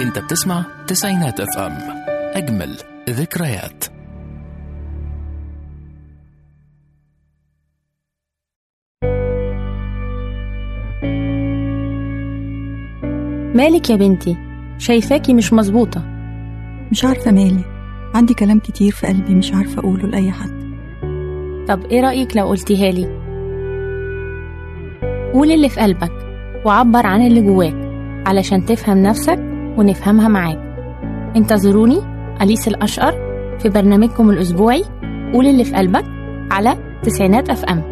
انت بتسمع تسعينات اف ام اجمل ذكريات مالك يا بنتي شايفاكي مش مظبوطة مش عارفة مالي عندي كلام كتير في قلبي مش عارفة أقوله لأي حد طب ايه رأيك لو قلتيها لي قول اللي في قلبك وعبر عن اللي جواك علشان تفهم نفسك ونفهمها معاك انتظروني أليس الأشقر في برنامجكم الأسبوعي قول اللي في قلبك على تسعينات أف أم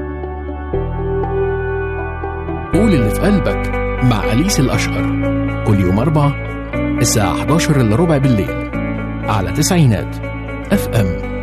قول اللي في قلبك مع أليس الأشقر كل يوم أربعة الساعة 11 إلا ربع بالليل على تسعينات اف ام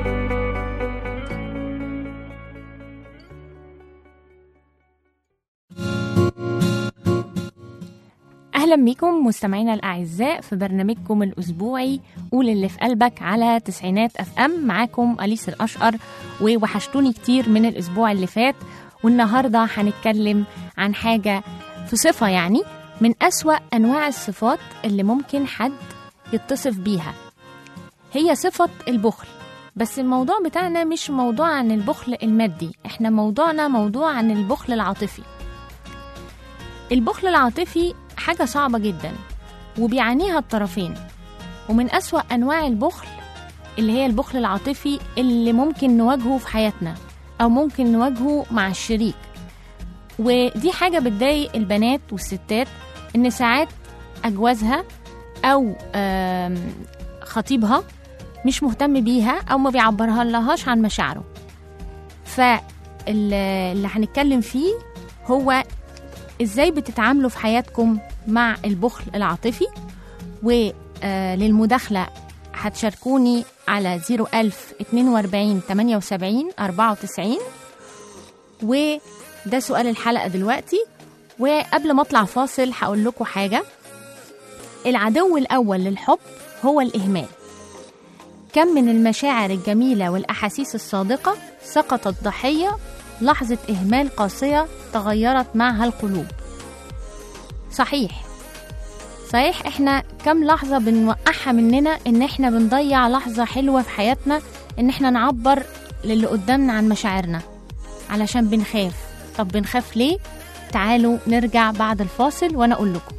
أهلا بيكم مستمعينا الأعزاء في برنامجكم الأسبوعي قول اللي في قلبك على تسعينات أف أم معاكم أليس الأشقر ووحشتوني كتير من الأسبوع اللي فات والنهاردة هنتكلم عن حاجة في صفة يعني من أسوأ أنواع الصفات اللي ممكن حد يتصف بيها هي صفة البخل بس الموضوع بتاعنا مش موضوع عن البخل المادي احنا موضوعنا موضوع عن البخل العاطفي البخل العاطفي حاجة صعبة جدا وبيعانيها الطرفين ومن أسوأ أنواع البخل اللي هي البخل العاطفي اللي ممكن نواجهه في حياتنا أو ممكن نواجهه مع الشريك ودي حاجة بتضايق البنات والستات إن ساعات أجوازها أو آم، خطيبها مش مهتم بيها أو ما بيعبرها لهاش عن مشاعره فاللي هنتكلم فيه هو ازاي بتتعاملوا في حياتكم مع البخل العاطفي وللمداخلة هتشاركوني على 01000 42 78 94 وده سؤال الحلقة دلوقتي وقبل ما اطلع فاصل هقول لكم حاجة العدو الأول للحب هو الإهمال كم من المشاعر الجميلة والأحاسيس الصادقة سقطت ضحية لحظة إهمال قاسية تغيرت معها القلوب صحيح صحيح احنا كم لحظة بنوقعها مننا ان احنا بنضيع لحظة حلوة في حياتنا ان احنا نعبر للي قدامنا عن مشاعرنا علشان بنخاف طب بنخاف ليه؟ تعالوا نرجع بعد الفاصل وانا اقول لكم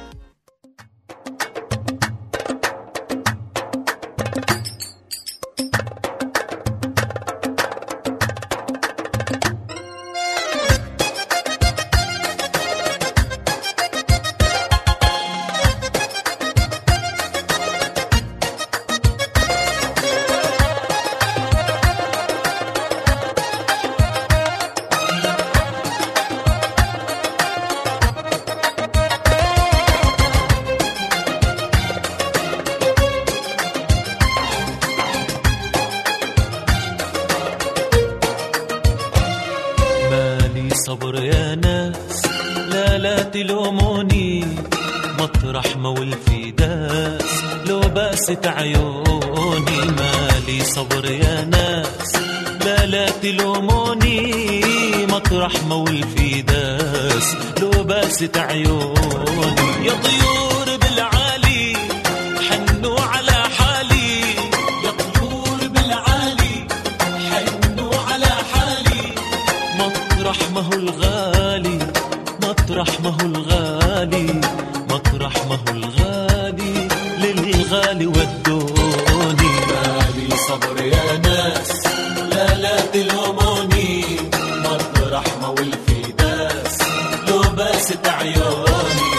مالي صبر يا ناس لا لا تلوموني مطرح ما ولفي داس لو باست عيوني مالي صبر يا ناس لا لا تلوموني مطرح ما ولفي داس لو باست عيوني يا طيور بالعالي حنوا على حالي يا طيور بالعالي حنوا على حالي مطرح ما هو الغالي مطرح ما هو الغالي مطرح ما هو الغالي للغالي ودوني مالي صبر يا ناس لا لا تلوموني مطرح ما هو الفداس لو باست عيوني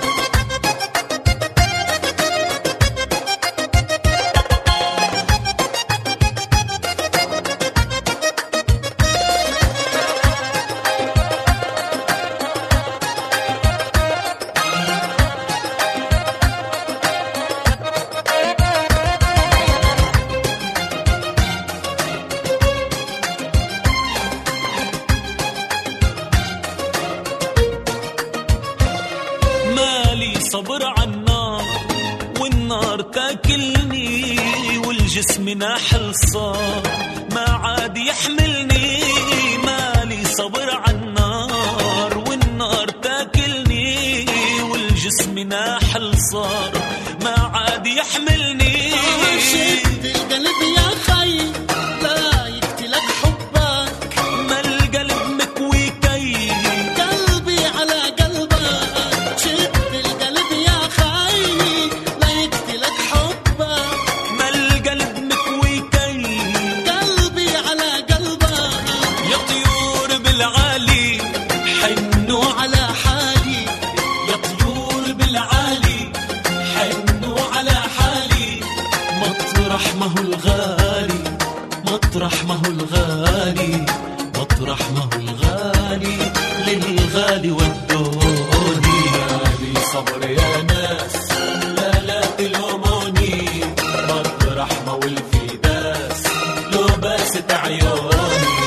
مالي صبر عالنار والنار تاكلني والجسم ناحل صار ما عاد يحملني مالي صبر عالنار والنار تاكلني والجسم ناحل صار حنوا على حالي يا طيور بالعالي حنوا على حالي مطرح ما هو الغالي مطرح ما هو الغالي مطرح ما هو الغالي للغالي ودوني هذه صبر يا ناس لا لا تلوموني مطرح ما هو الفداس لو بست عيوني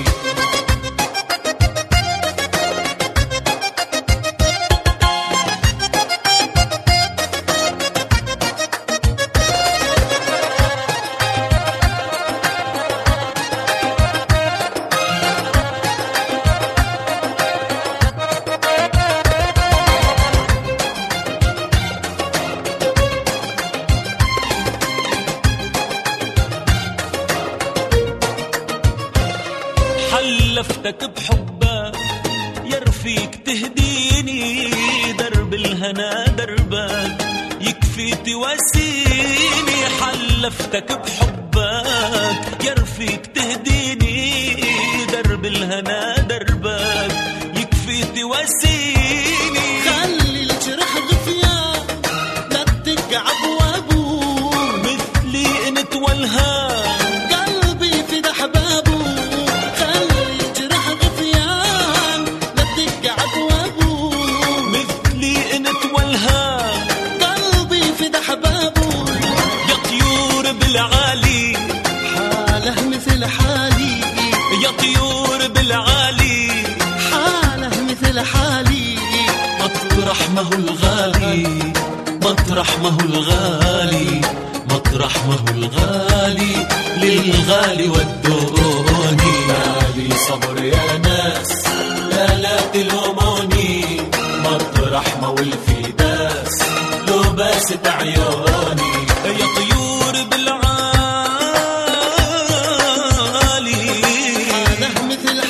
حلفتك بحبك يا رفيق تهديني درب الهنا دربك يكفي تواسيني حلفتك بحبك يا رفيق تهديني درب الهنا دربك يكفي تواسيني خلي الجرح غثيان لا تدق ابوابه مثلي انت والهان قلبي في احبابه خلي الجرح غثيان لا تدق ابوابه مثلي انت والهان قلبي في احبابه يا طيور بالعالي حاله مثل حالي يا طيور بالعالي حاله مثل حالي مطرح ما هو الغالي مطرح ما هو الغالي مطرح ما هو الغالي للغالي ودوني هذه صبر يا ناس لا لا تلوموني مطرح ما هو الفداس لو بست عيوني يا طيور بالعالي حاله مثل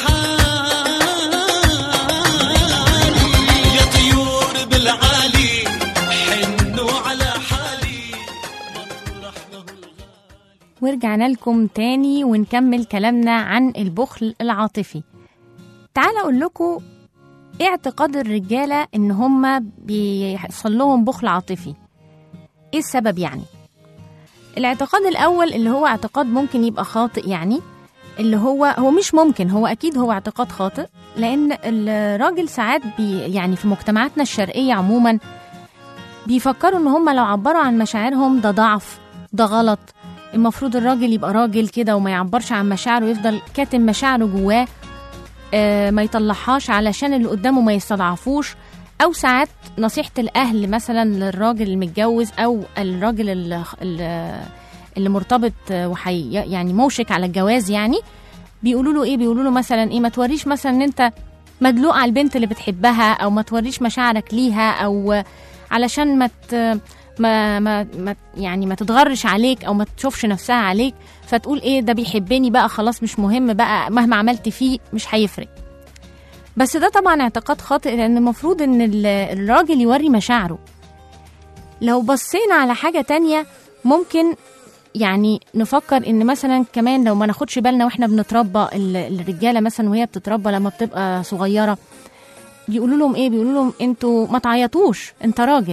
حالي يا طيور بالعالي حنوا على حالي مطرح ما هو الغالي ورجعنا لكم تاني ونكمل كلامنا عن البخل العاطفي تعال اقول لكم ايه اعتقاد الرجاله ان هم بيحصل لهم بخل عاطفي ايه السبب يعني الاعتقاد الاول اللي هو اعتقاد ممكن يبقى خاطئ يعني اللي هو هو مش ممكن هو اكيد هو اعتقاد خاطئ لان الراجل ساعات بي يعني في مجتمعاتنا الشرقيه عموما بيفكروا ان هم لو عبروا عن مشاعرهم ده ضعف ده غلط المفروض الراجل يبقى راجل كده وما يعبرش عن مشاعره ويفضل كاتم مشاعره جواه آه، ما يطلعهاش علشان اللي قدامه ما يستضعفوش او ساعات نصيحه الاهل مثلا للراجل المتجوز او الراجل اللي, اللي مرتبط آه، وحي يعني موشك على الجواز يعني بيقولوا له ايه بيقولوا له مثلا ايه ما توريش مثلا ان انت مدلوق على البنت اللي بتحبها او ما توريش مشاعرك ليها او آه، علشان ما ت... ما ما ما يعني ما تتغرش عليك او ما تشوفش نفسها عليك فتقول ايه ده بيحبني بقى خلاص مش مهم بقى مهما عملت فيه مش هيفرق بس ده طبعا اعتقاد خاطئ لان المفروض ان ال- الراجل يوري مشاعره لو بصينا على حاجة تانية ممكن يعني نفكر ان مثلا كمان لو ما ناخدش بالنا واحنا بنتربى ال- الرجالة مثلا وهي بتتربى لما بتبقى صغيرة بيقولوا لهم ايه بيقولوا لهم انتوا ما تعيطوش انت راجل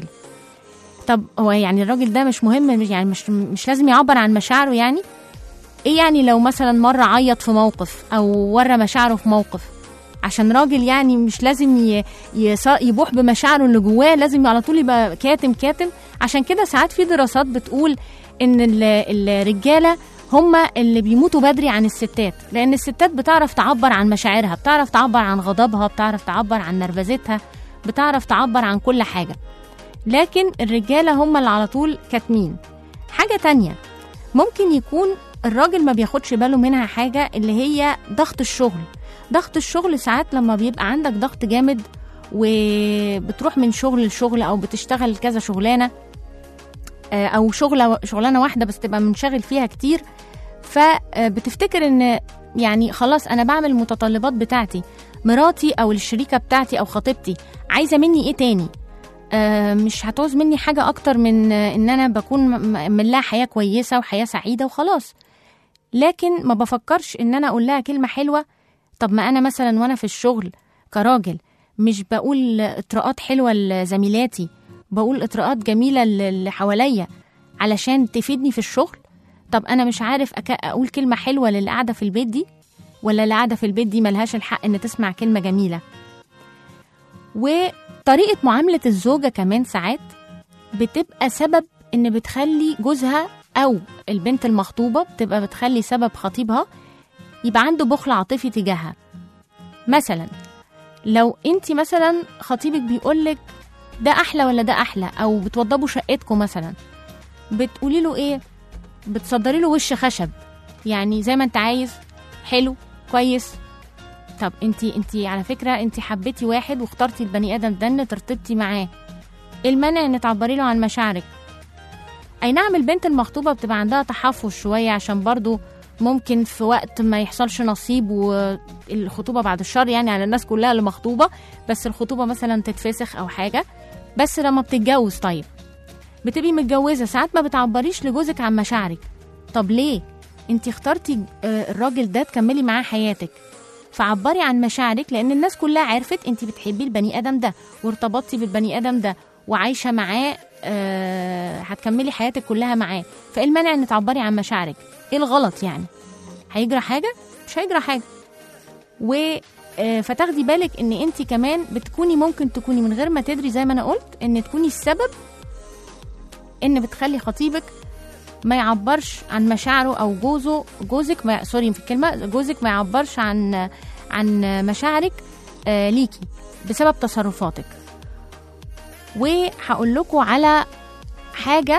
طب هو يعني الراجل ده مش مهم مش- يعني مش مش لازم يعبر عن مشاعره يعني ايه يعني لو مثلا مرة عيط في موقف او ورى مشاعره في موقف عشان راجل يعني مش لازم ي- يص- يبوح بمشاعره اللي جواه لازم على طول يبقى كاتم كاتم عشان كده ساعات في دراسات بتقول ان ال- الرجاله هم اللي بيموتوا بدري عن الستات لان الستات بتعرف تعبر عن مشاعرها بتعرف تعبر عن غضبها بتعرف تعبر عن نرفزتها بتعرف تعبر عن كل حاجه لكن الرجاله هم اللي على طول كاتمين حاجه تانية ممكن يكون الراجل ما بياخدش باله منها حاجه اللي هي ضغط الشغل ضغط الشغل ساعات لما بيبقى عندك ضغط جامد وبتروح من شغل لشغل او بتشتغل كذا شغلانه آه، او شغله شغلانه واحده بس تبقى منشغل فيها كتير فبتفتكر ان يعني خلاص انا بعمل المتطلبات بتاعتي مراتي او الشريكه بتاعتي او خطيبتي عايزه مني ايه تاني آه، مش هتعوز مني حاجه اكتر من آه، ان انا بكون م- م- من لها حياه كويسه وحياه سعيده وخلاص لكن ما بفكرش ان انا اقول لها كلمه حلوه طب ما انا مثلا وانا في الشغل كراجل مش بقول اطراءات حلوه لزميلاتي بقول اطراءات جميله اللي حواليا علشان تفيدني في الشغل طب انا مش عارف أك... اقول كلمه حلوه للي قاعده في البيت دي ولا اللي قاعده في البيت دي ملهاش الحق ان تسمع كلمه جميله وطريقه معامله الزوجه كمان ساعات بتبقى سبب ان بتخلي جوزها او البنت المخطوبه بتبقى بتخلي سبب خطيبها يبقى عنده بخل عاطفي تجاهها مثلا لو انت مثلا خطيبك بيقولك ده احلى ولا ده احلى او بتوضبوا شقتكم مثلا بتقولي له ايه بتصدري له وش خشب يعني زي ما انت عايز حلو كويس طب انت انت على فكره انت حبيتي واحد واخترتي البني ادم ده ان ترتبطي معاه ايه المانع ان تعبري له عن مشاعرك اي نعم البنت المخطوبه بتبقى عندها تحفظ شويه عشان برضو ممكن في وقت ما يحصلش نصيب والخطوبه بعد الشر يعني على الناس كلها اللي مخطوبه بس الخطوبه مثلا تتفسخ او حاجه بس لما بتتجوز طيب بتبقي متجوزه ساعات ما بتعبريش لجوزك عن مشاعرك طب ليه انت اخترتي آه، الراجل ده تكملي معاه حياتك فعبري عن مشاعرك لان الناس كلها عرفت انت بتحبي البني ادم ده وارتبطتي بالبني ادم ده وعايشه معاه آه هتكملي حياتك كلها معاه فايه المانع ان تعبري عن مشاعرك ايه الغلط يعني هيجرى حاجه مش هيجرى حاجه و آه، فتاخدي بالك ان انت كمان بتكوني ممكن تكوني من غير ما تدري زي ما انا قلت ان تكوني السبب ان بتخلي خطيبك ما يعبرش عن مشاعره او جوزه جوزك ما سوري في الكلمه جوزك ما يعبرش عن عن مشاعرك آه ليكي بسبب تصرفاتك وهقول لكم على حاجه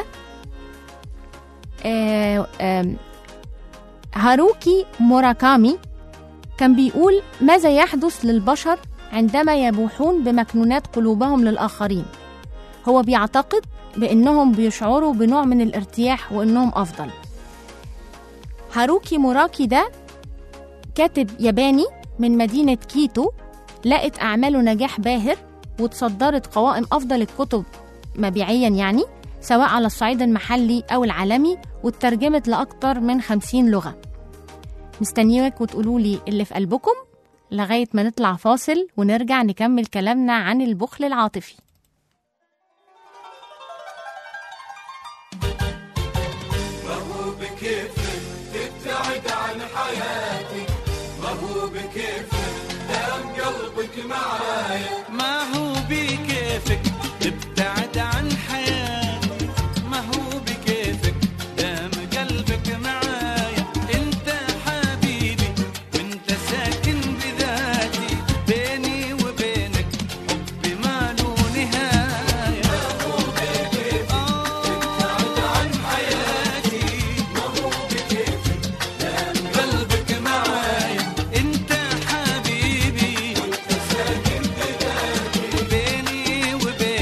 آه آم، هاروكي موراكامي كان بيقول ماذا يحدث للبشر عندما يبوحون بمكنونات قلوبهم للآخرين هو بيعتقد بأنهم بيشعروا بنوع من الارتياح وأنهم أفضل هاروكي موراكي ده كاتب ياباني من مدينة كيتو لقت أعماله نجاح باهر وتصدرت قوائم أفضل الكتب مبيعيا يعني سواء على الصعيد المحلي أو العالمي واترجمت لأكتر من خمسين لغة مستنياك وتقولوا لي اللي في قلبكم لغاية ما نطلع فاصل ونرجع نكمل كلامنا عن البخل العاطفي ما هو بكيفك تبتعد عن حياتي ما هو بكيفك دام قلبك معايا ما هو بكيفك تبتعد عن حياتي ما هو بكيفك دام قلبك معايا انت حبيبي وانت ساكن بذاتي بيني وبينك حبي ما له نهايه ما هو بكيفك تبتعد عن حياتي ما هو بكيفك دام قلبك معايا انت حبيبي وانت ساكن بذاتي بيني وبينك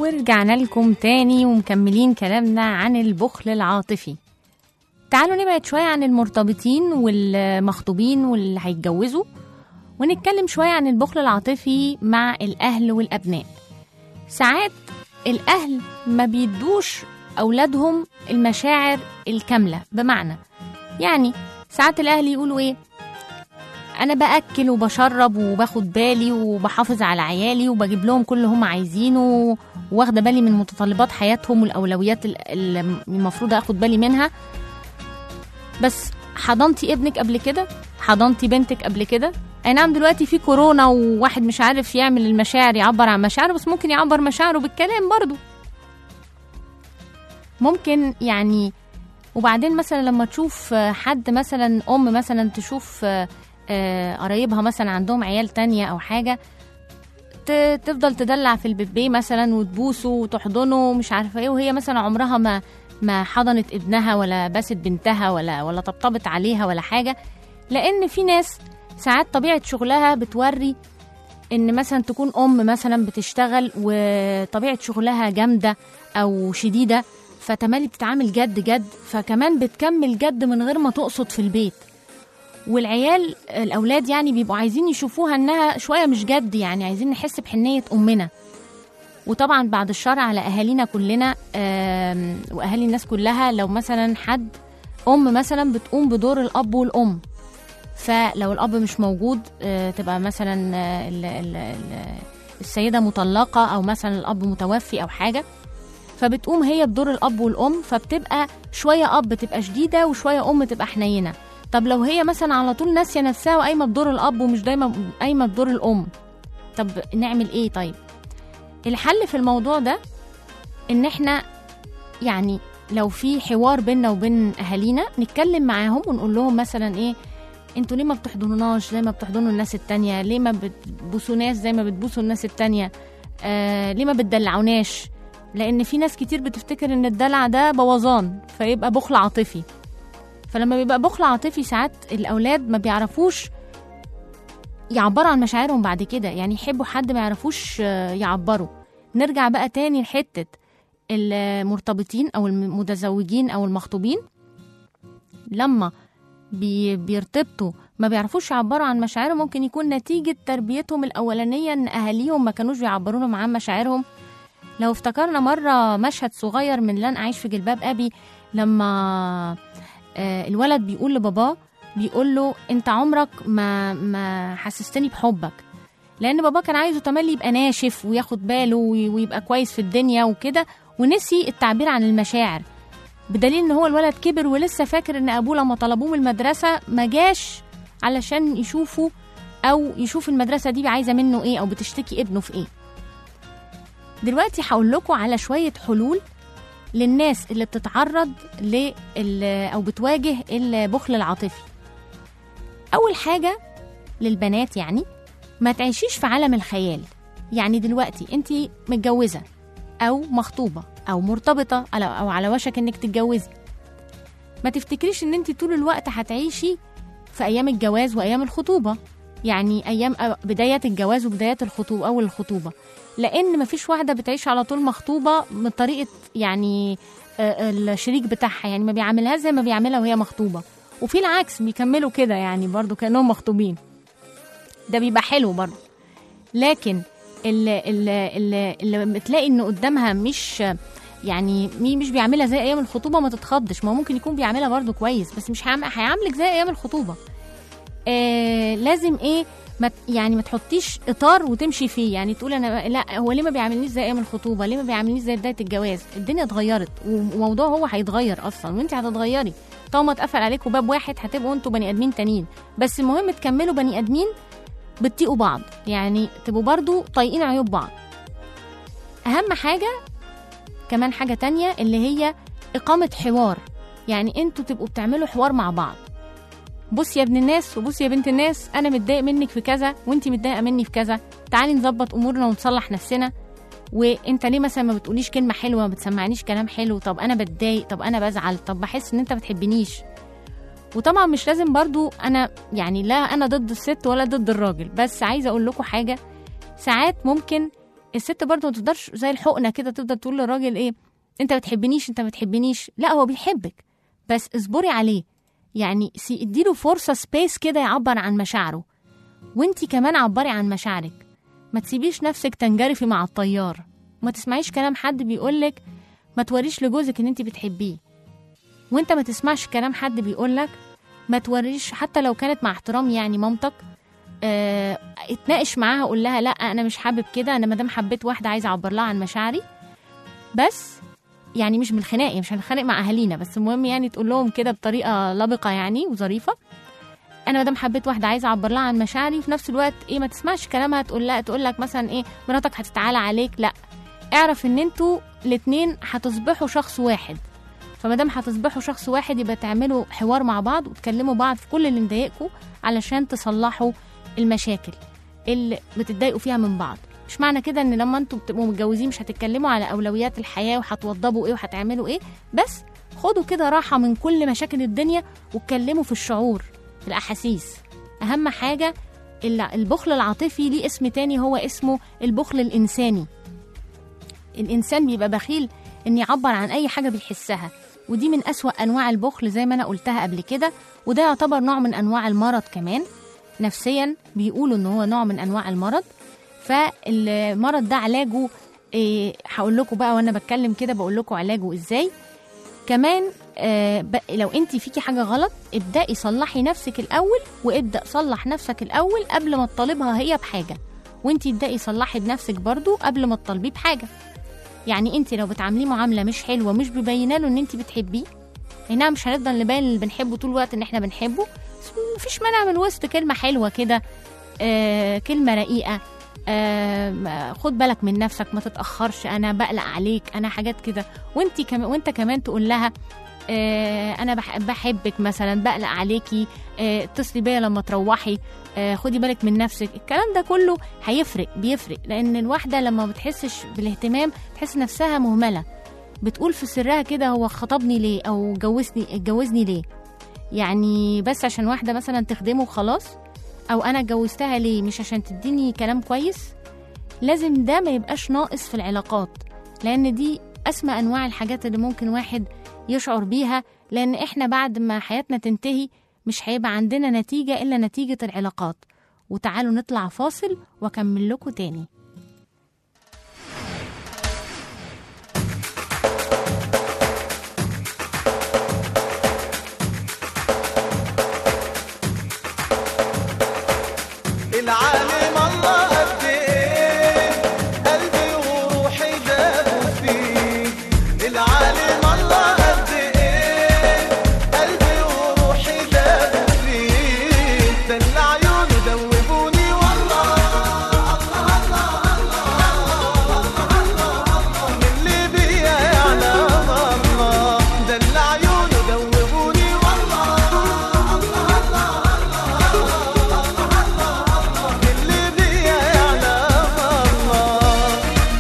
ورجعنا لكم تاني ومكملين كلامنا عن البخل العاطفي تعالوا نبعد شوية عن المرتبطين والمخطوبين واللي هيتجوزوا ونتكلم شوية عن البخل العاطفي مع الأهل والأبناء ساعات الأهل ما بيدوش أولادهم المشاعر الكاملة بمعنى يعني ساعات الأهل يقولوا إيه انا باكل وبشرب وباخد بالي وبحافظ على عيالي وبجيب لهم كل اللي هم عايزينه واخده بالي من متطلبات حياتهم والاولويات ال- اللي المفروض اخد بالي منها بس حضنتي ابنك قبل كده حضنتي بنتك قبل كده اي نعم دلوقتي في كورونا وواحد مش عارف يعمل المشاعر يعبر عن مشاعره بس ممكن يعبر مشاعره بالكلام برضو ممكن يعني وبعدين مثلا لما تشوف آه، حد مثلا ام مثلا تشوف آه، آه، قرايبها مثلا عندهم عيال تانية او حاجه ت- تفضل تدلع في البيبي مثلا وتبوسه وتحضنه ومش عارفه ايه وهي مثلا عمرها ما ما حضنت ابنها ولا باست بنتها ولا ولا طبطبت عليها ولا حاجه لان في ناس ساعات طبيعه شغلها بتوري ان مثلا تكون ام مثلا بتشتغل وطبيعه شغلها جامده او شديده فتمالي بتتعامل جد جد فكمان بتكمل جد من غير ما تقصد في البيت والعيال الاولاد يعني بيبقوا عايزين يشوفوها انها شويه مش جد يعني عايزين نحس بحنيه امنا وطبعا بعد الشر على اهالينا كلنا آم، واهالي الناس كلها لو مثلا حد ام مثلا بتقوم بدور الاب والام فلو الاب مش موجود آه، تبقى مثلا آه، ال- ال- ال- السيده مطلقه او مثلا الاب متوفي او حاجه فبتقوم هي بدور الاب والام فبتبقى شويه اب تبقى شديده وشويه ام تبقى حنينه طب لو هي مثلا على طول ناسيه نفسها وقايمه بدور الاب ومش دايما قايمه بدور الام طب نعمل ايه طيب الحل في الموضوع ده ان احنا يعني لو في حوار بيننا وبين اهالينا نتكلم معاهم ونقول لهم مثلا ايه انتوا ليه ما بتحضنوناش زي ما بتحضنوا الناس التانية ليه ما بتبوسوناش زي ما بتبوسوا الناس التانية آه ليه ما بتدلعوناش لان في ناس كتير بتفتكر ان الدلع ده بوظان فيبقى بخل عاطفي فلما بيبقى بخل عاطفي ساعات الاولاد ما بيعرفوش يعبروا عن مشاعرهم بعد كده يعني يحبوا حد ما يعرفوش آه، يعبروا نرجع بقى تاني لحتة المرتبطين أو المتزوجين أو المخطوبين لما بي بيرتبطوا ما بيعرفوش يعبروا عن مشاعرهم ممكن يكون نتيجة تربيتهم الأولانية إن أهاليهم ما كانوش بيعبروا لهم عن مشاعرهم لو افتكرنا مرة مشهد صغير من لن أعيش في جلباب أبي لما آه، الولد بيقول لباباه بيقول له انت عمرك ما ما حسستني بحبك لان بابا كان عايزه تملي يبقى ناشف وياخد باله وي- ويبقى كويس في الدنيا وكده ونسي التعبير عن المشاعر بدليل ان هو الولد كبر ولسه فاكر ان ابوه لما طلبوه من المدرسه ما جاش علشان يشوفوا او يشوف المدرسه دي عايزه منه ايه او بتشتكي ابنه في ايه دلوقتي هقول لكم على شويه حلول للناس اللي بتتعرض لل او بتواجه البخل العاطفي اول حاجه للبنات يعني ما تعيشيش في عالم الخيال يعني دلوقتي انت متجوزه او مخطوبه او مرتبطه على- او على وشك انك تتجوزي ما تفتكريش ان انت طول الوقت هتعيشي في ايام الجواز وايام الخطوبه يعني ايام أو- بدايه الجواز وبدايه الخطوبه اول الخطوبه لان مفيش واحده بتعيش على طول مخطوبه من طريقه يعني آه، الشريك بتاعها يعني ما بيعاملها زي ما بيعملها وهي مخطوبه وفي العكس بيكملوا كده يعني برضو كانهم مخطوبين ده بيبقى حلو برضو لكن اللي, اللي, اللي, اللي بتلاقي انه قدامها مش يعني مي مش بيعملها زي ايام الخطوبه ما تتخضش ما هو ممكن يكون بيعملها برضو كويس بس مش هيعمل- هيعاملك زي ايام الخطوبه آه لازم ايه ما ت- يعني ما تحطيش اطار وتمشي فيه يعني تقول انا لا هو ليه ما بيعاملنيش زي ايام الخطوبه ليه ما بيعاملنيش زي بدايه الجواز الدنيا اتغيرت وموضوع هو هيتغير اصلا وانت هتتغيري طالما اتقفل عليكم باب واحد هتبقوا انتوا بني ادمين تانيين بس المهم تكملوا بني ادمين بتطيقوا بعض يعني تبقوا برضو طايقين عيوب بعض اهم حاجه كمان حاجه تانية اللي هي اقامه حوار يعني انتوا تبقوا بتعملوا حوار مع بعض بص يا ابن الناس وبص يا بنت الناس انا متضايق منك في كذا وانت متضايقه مني في كذا تعالي نظبط امورنا ونصلح نفسنا وانت ليه مثلا ما بتقوليش كلمه حلوه ما بتسمعنيش كلام حلو طب انا بتضايق طب انا بزعل طب بحس ان انت بتحبنيش وطبعا مش لازم برضو انا يعني لا انا ضد الست ولا ضد الراجل بس عايزه اقول لكم حاجه ساعات ممكن الست برضه ما تقدرش زي الحقنه كده تفضل تقول للراجل ايه انت ما بتحبنيش انت ما بتحبنيش لا هو بيحبك بس اصبري عليه يعني سي- اديله فرصه سبيس كده يعبر عن مشاعره وانتي كمان عبري عن مشاعرك ما تسيبيش نفسك تنجرفي مع الطيار ما تسمعيش كلام حد بيقولك ما توريش لجوزك ان انت بتحبيه وانت ما تسمعش كلام حد بيقولك ما توريش حتى لو كانت مع احترام يعني مامتك اه اتناقش معاها قول لها لا انا مش حابب كده انا مادام حبيت واحده عايزه اعبر لها عن مشاعري بس يعني مش بالخناق يعني مش هنتخانق مع اهالينا بس المهم يعني تقول لهم كده بطريقه لبقه يعني وظريفه انا مادام حبيت واحده عايزه اعبر لها عن مشاعري وفي نفس الوقت ايه ما تسمعش كلامها تقول لها تقول لك مثلا ايه مراتك هتتعالى عليك لا اعرف ان انتوا الاتنين هتصبحوا شخص واحد فمادام هتصبحوا شخص واحد يبقى تعملوا حوار مع بعض وتكلموا بعض في كل اللي مضايقكم علشان تصلحوا المشاكل اللي بتتضايقوا فيها من بعض مش معنى كده ان لما انتوا بتبقوا متجوزين مش هتتكلموا على اولويات الحياه وهتوضبوا ايه وهتعملوا ايه بس خدوا كده راحه من كل مشاكل الدنيا واتكلموا في الشعور في الاحاسيس اهم حاجه ال- البخل العاطفي ليه اسم تاني هو اسمه البخل الانساني الانسان بيبقى بخيل ان يعبر عن اي حاجه بيحسها ودي من أسوأ انواع البخل زي ما انا قلتها قبل كده وده يعتبر نوع من انواع المرض كمان نفسيا بيقولوا ان هو نوع من انواع المرض فالمرض ده علاجه إيه هقول لكم بقى وانا بتكلم كده بقول لكم علاجه ازاي كمان آه ب- لو انت فيكي حاجه غلط ابدأي صلحي نفسك الاول وابدأ صلح نفسك الاول قبل ما تطالبها هي بحاجه وانت ابدأي صلحي بنفسك برضو قبل ما تطالبيه بحاجه يعني انت لو بتعامليه معامله مش حلوه مش مبينه له ان انت بتحبيه هنا مش هنفضل نبين اللي بنحبه طول الوقت ان احنا بنحبه بس مفيش مانع من وسط كلمه حلوه كده آه كلمه رقيقه آه ما- خد بالك من نفسك ما تتاخرش انا بقلق عليك انا حاجات كده وانت كمان وانت كمان تقول لها آه انا بح- بحبك مثلا بقلق عليكي آه، اتصلي بيا لما تروحي آه، خدي بالك من نفسك الكلام ده كله هيفرق بيفرق لان الواحده لما بتحسش بالاهتمام تحس نفسها مهمله بتقول في سرها كده هو خطبني ليه او جوزني اتجوزني ليه يعني بس عشان واحده مثلا تخدمه وخلاص او انا اتجوزتها ليه مش عشان تديني كلام كويس لازم ده ما يبقاش ناقص في العلاقات لان دي اسمى انواع الحاجات اللي ممكن واحد يشعر بيها لان احنا بعد ما حياتنا تنتهي مش هيبقى عندنا نتيجة إلا نتيجة العلاقات وتعالوا نطلع فاصل وأكمل لكم تاني العالم الله قد ايه قلبي وروحي دابوا فيه العالم الله قد ايه قلبي وروحي دابوا فيه دل عيونه دوبوني والله من اللي بيا يعلم الله دل عيونه دوبوني والله اللي بيا يعلم الله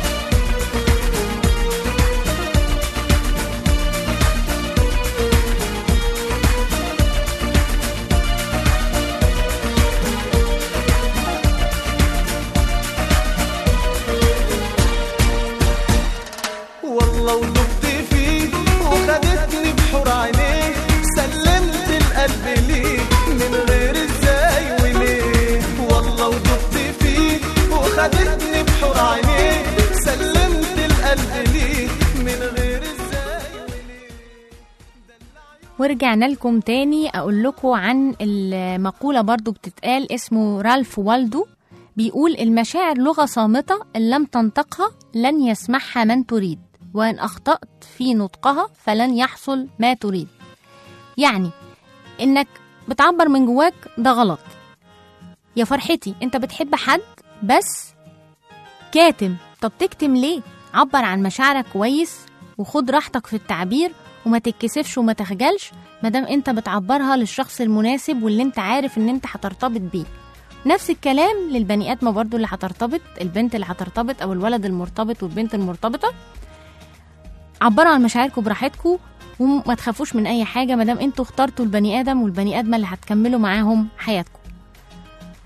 والله ودبت فيه وخدتني بحور عينيه سلمت القلب ليه من غير ازاي وليه والله ودبت فيه وخدتني بحور عينيه سلمت القلب ليه من غير ازاي وليه ورجعنا لكم تاني أقول لكم عن المقولة برضو بتتقال اسمه رالف والدو بيقول المشاعر لغة صامتة إن لم تنطقها لن يسمعها من تريد وإن أخطأت في نطقها فلن يحصل ما تريد يعني إنك بتعبر من جواك ده غلط يا فرحتي انت بتحب حد بس كاتم طب تكتم ليه عبر عن مشاعرك كويس وخد راحتك في التعبير وما تتكسفش وما تخجلش مادام انت بتعبرها للشخص المناسب واللي انت عارف ان انت هترتبط بيه نفس الكلام للبني ادمه برضو اللي هترتبط البنت اللي هترتبط او الولد المرتبط والبنت المرتبطه عبروا عن مشاعركم براحتكم وما تخافوش من اي حاجه مادام انتوا اخترتوا البني ادم والبني ادمه اللي هتكملوا معاهم حياتكم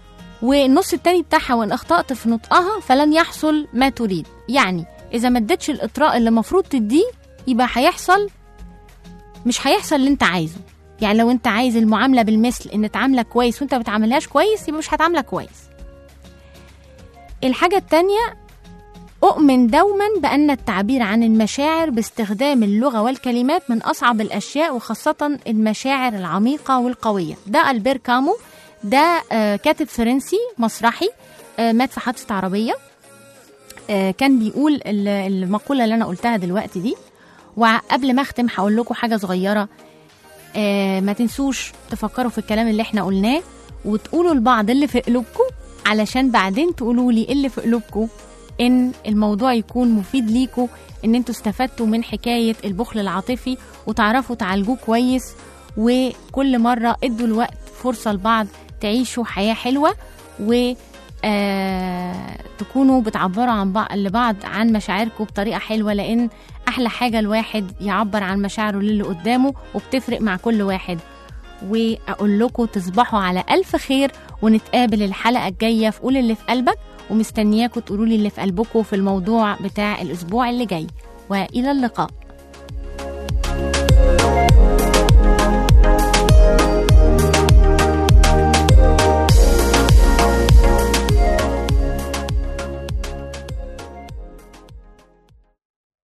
والنص التاني بتاعها وان اخطأت في نطقها فلن يحصل ما تريد يعني اذا ما اديتش الاطراء اللي المفروض تديه يبقى هيحصل مش هيحصل اللي انت عايزه يعني لو انت عايز المعامله بالمثل ان تعاملك كويس وانت ما بتعاملهاش كويس يبقى مش هتعاملك كويس الحاجه التانيه أؤمن دوما بأن التعبير عن المشاعر باستخدام اللغة والكلمات من أصعب الأشياء وخاصة المشاعر العميقة والقوية ده ألبير كامو ده آه، كاتب فرنسي مسرحي آه، مات في حادثة عربية آه، كان بيقول ال- المقولة اللي أنا قلتها دلوقتي دي وقبل ما أختم هقول لكم حاجة صغيرة آه، ما تنسوش تفكروا في الكلام اللي احنا قلناه وتقولوا لبعض اللي في قلوبكم علشان بعدين تقولوا لي اللي في قلوبكم ان الموضوع يكون مفيد ليكوا ان انتوا استفدتوا من حكايه البخل العاطفي وتعرفوا تعالجوه كويس وكل مره ادوا الوقت فرصه لبعض تعيشوا حياه حلوه و آه تكونوا بتعبروا عن بعض لبعض عن مشاعركم بطريقه حلوه لان احلى حاجه الواحد يعبر عن مشاعره للي قدامه وبتفرق مع كل واحد واقول لكم تصبحوا على الف خير ونتقابل الحلقه الجايه في قول اللي في قلبك ومستنياكم تقولوا لي اللي في قلبكم في الموضوع بتاع الاسبوع اللي جاي والى اللقاء